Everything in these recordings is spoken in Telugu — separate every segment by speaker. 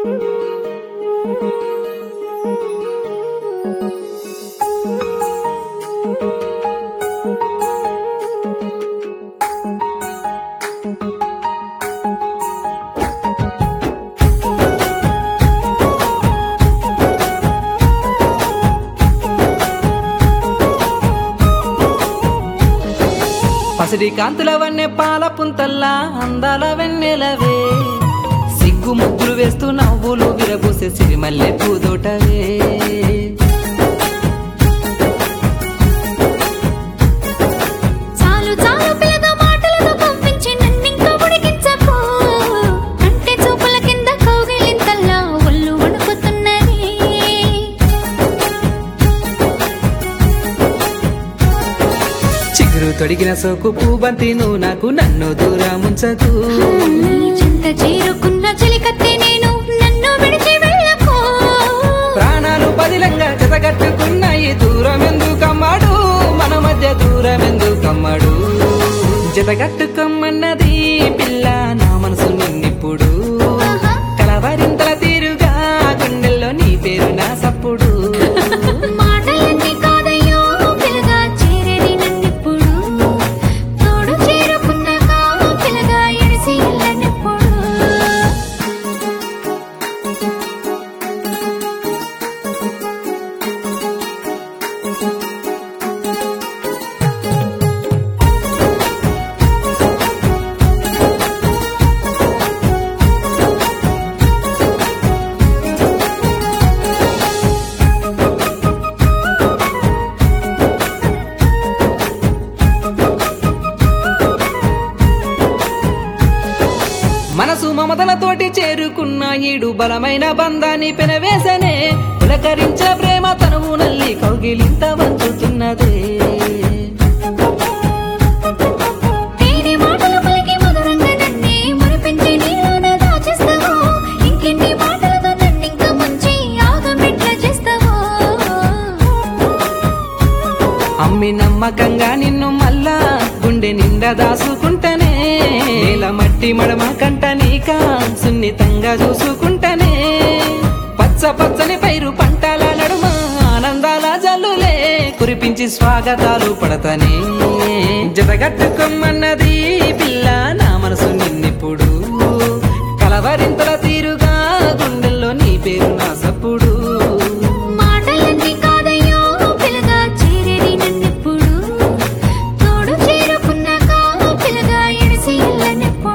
Speaker 1: పసిడి కాంతుల వన్నె పాల పుంతల్లా అందాల వెన్నెలవే సిగ్గు ముగ్గులు వేస్తూ నవ్వులు విరబూసే సిరిమల్లె పూదోటవే
Speaker 2: చాలు చాలు పిల్లగా మాటలతో పంపించి నన్నింకా ఉడికించకు కంటి చూపుల కింద కౌగిలింతల్లా ఒళ్ళు వణుకుతున్నది
Speaker 1: చిగురు తొడిగిన సోకు పూబంతి నువ్వు నాకు నన్ను దూరముంచకు
Speaker 2: నీ చెంత చేరుకున్న చెలికత్తే నేను నన్ను విడిచి వెళ్ళకు
Speaker 1: ప్రాణాలు పదిలంగా జతగట్టుకున్నాయి దూరం ఎందుకమ్మాడు మన మధ్య దూరం ఎందుకమ్మాడు జతగట్టుకమ్మన్నది పిల్ల నా మనసు నిన్నిప్పుడు కలవరింతల తీరుగా గుండెల్లో నీ పేరు నా సప్పుడు
Speaker 2: మాటలన్నీ కాదయ్యో పిల్లగా చేరేది నన్నిప్పుడు తోడు చేరుకున్నాక పిల్లగా ఎడిసి వెళ్ళనిప్పుడు
Speaker 1: మనసు మమతలతోటి చేరుకున్న ఈడు బలమైన బంధాన్ని పెనవేసనే పులకరించే ప్రేమ తనువు నల్లి కౌగిలింత వంచుతున్నదే
Speaker 2: తేనె మాటలు పలికి మధురంగా నన్నే మురిపించి నీలోన దాచేస్తావు ఇంకెన్ని మాటలతో నన్నింకా ముంచి ఆగమెట్ల చేస్తావు
Speaker 1: అమ్మి నమ్మకంగా నిన్ను మళ్ళా గుండె నిండా దాసుకుంటనే నేల మట్టి మడమ కంట నీక సున్నితంగా చూసుకుంటనే పచ్చ పచ్చని పైరు పంటల నడుమ ఆనందాల జల్లులే కురిపించి స్వాగతాలు పడతనే జతగట్టుకోమన్నది పిల్ల నా మనసు నిన్నిప్పుడు కలవరింతల తీరుగా గుండెల్లో నీ పేరు నా సప్పుడు
Speaker 2: మాటలన్నీ కాదయ్యో పిల్లగా చేరేది నన్నిప్పుడు తోడు చేరుకున్నాక పిల్లగా ఎడిసి వెళ్ళనిప్పుడు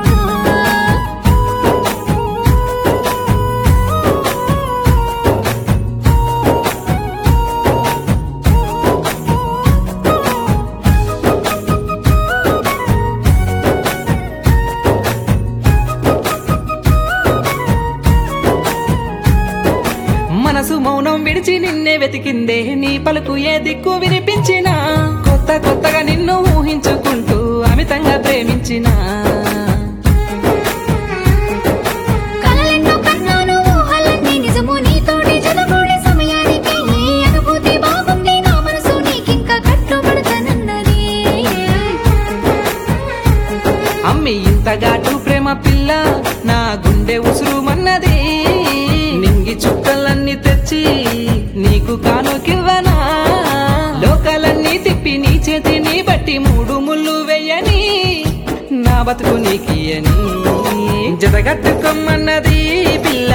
Speaker 1: మనసు మౌనం విడిచి నిన్నే వెతికిందే నీ పలుకు ఏ దిక్కు వినిపించినా కొత్త కొత్తగా నిన్ను ఊహించుకుంటూ అమితంగా ప్రేమించినా
Speaker 2: కలలెన్నో కన్నాను ఊహలన్నీ నిజము నీతోటి జతకూడే సమయానికి ఈ అనుభూతి బాగుంది నా మనసు నీకింకా కట్టుబడతానన్నది
Speaker 1: అమ్మి ఇంత ఘాటు ప్రేమ పిల్ల నా గుండె ఉసురుమన్నది నింగి చుక్కలన్నీ తెచ్చి నీకు కానుకివ్వనా లోకాలన్నీ తిప్పి నీ చేతిని బట్టి మూడు ముళ్ళు వెయ్యని నా బతుకు నీకియని జతగట్టుకోమన్నది పిల్ల